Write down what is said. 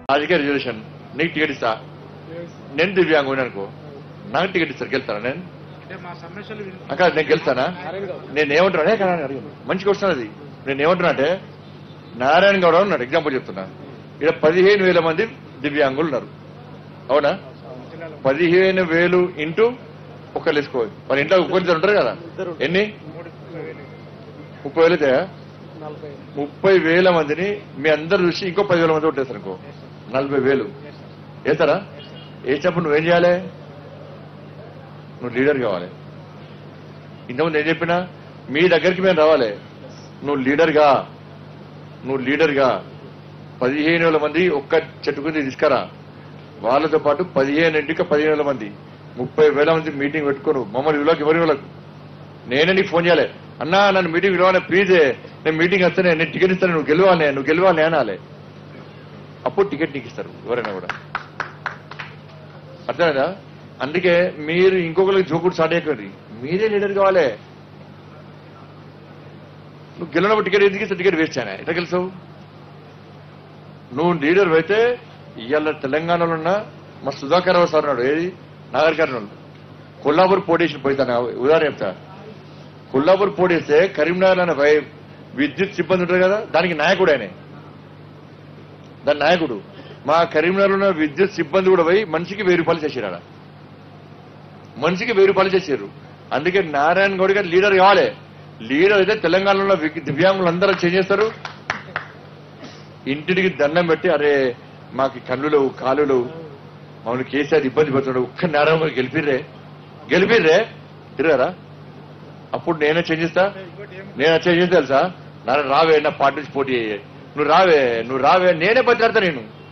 రాజకీయ రిజర్వేషన్ నీకు టికెట్ ఇస్తా నేను దివ్యాంగుని అనుకో నాకు టికెట్ ఇస్తారు గెలుస్తానా నేను అంటే మా సమస్యలు విన్- అక్కడ నేను గెలుస్తానా నేను ఏమంటున్నానే కదా అడిగి మంచి క్వశ్చన్ అది నేను ఏమంటున్నా అంటే నారాయణ గౌడ ఉన్నాడు ఎగ్జాంపుల్ చెప్తున్నా ఇక్కడ పదిహేను వేల మంది దివ్యాంగులు ఉన్నారు అవునా జిల్లాలో పదిహేను వేలు ఇంటూ ఒక్కరు వేసుకోవాలి మరి ఇంట్లో ఒక్కరిద్దరు ఉంటారు కదా ఎన్ని మూడు వేలు ముప్పై వేలు అవుతాయా ముప్పై వేల మందిని మీ అందరు చూసి ఇంకో పదివేల మంది కొట్టేస్తారు అనుకో నలభై వేలు వేస్తారా వేసినప్పుడు నువ్వేం చేయాలి నువ్వు లీడర్ కావాలి ఇంతకుముందు ఏం చెప్పినా మీ దగ్గరికి మేము రావాలి నువ్వు లీడర్గా నువ్వు లీడర్గా పదిహేను వేల మంది ఒక్క చెట్టు కింద తీసుకురా వాళ్ళతో పాటు పదిహేను ఇంటికి పదిహేను వేల మంది ముప్పై వేల మంది మీటింగ్ పెట్టుకోను మమ్మల్ని విలువకి ఎవరి విలువకు నేనే నీకు ఫోన్ చేయాలి అన్నా నన్ను మీటింగ్ పిలవాలి ప్లీజ్ నేను మీటింగ్ వస్తేనే నేను టికెట్ ఇస్తాను నువ్వు గెలవాలి నువ్వు గెలవాలి అనాలి అప్పుడు టికెట్ నీకు ఇస్తారు ఎవరైనా కూడా అర్థమైందా అందుకే మీరు ఇంకొకరికి జోకుడు స్టార్ట్ అయ్యకండి మీరే లీడర్ కావాలి నువ్వు గెలవనప్పుడు టికెట్ ఎందుకు ఇస్తే టికెట్ వేస్ట్ అయినా ఎట్లా గెలుసావు నువ్వు లీడర్ అయితే ఇవాళ తెలంగాణలో ఉన్న మా సుధాకర్ రావు సార్ ఉన్నాడు ఏది నాగర్ కర్నూలు కొల్లాపూర్ పోటీషన్ పోయితాను ఉదాహరణ చెప్తా కొల్లాపూర్ పోటీస్తే కరీంనగర్ అనే వై- విద్యుత్ సిబ్బంది ఉంటారు కదా దానికి నాయకుడు ఆయనే దాని నాయకుడు మా కరీంనగర్ ఉన్న విద్యుత్ సిబ్బంది కూడా పోయి మనిషికి వెయ్యి రూపాయలు చేసారు ఆడ మనిషికి వెయ్యి రూపాయలు చేశారు అందుకే నారాయణ గౌడ్ గారు లీడర్ కావాలి లీడర్ అయితే తెలంగాణలో వి- దివ్యాంగులు అందరూ చేంజ్ చేస్తారు ఇంటికి దండం పెట్టి అరే మాకు కళ్ళు లేవు కాళ్ళు లేవు మమ్మల్ని కేసీఆర్ ఇబ్బంది పెడుతున్నాడు ఒక్క నేరం గారు గెలిపిర్రే గెలిపిర్రే తిరగరా అప్పుడు నేనే చేంజ్ చేస్తా ఇంకోటి ఏం నేను చేంజ్ చేస్తా తెలుసా నాన్న రావే నా పార్టీ నుంచి పోటీ అయ్యే నువ్వు రావే నువ్వు రావే నేనే బతిలాడతా నేను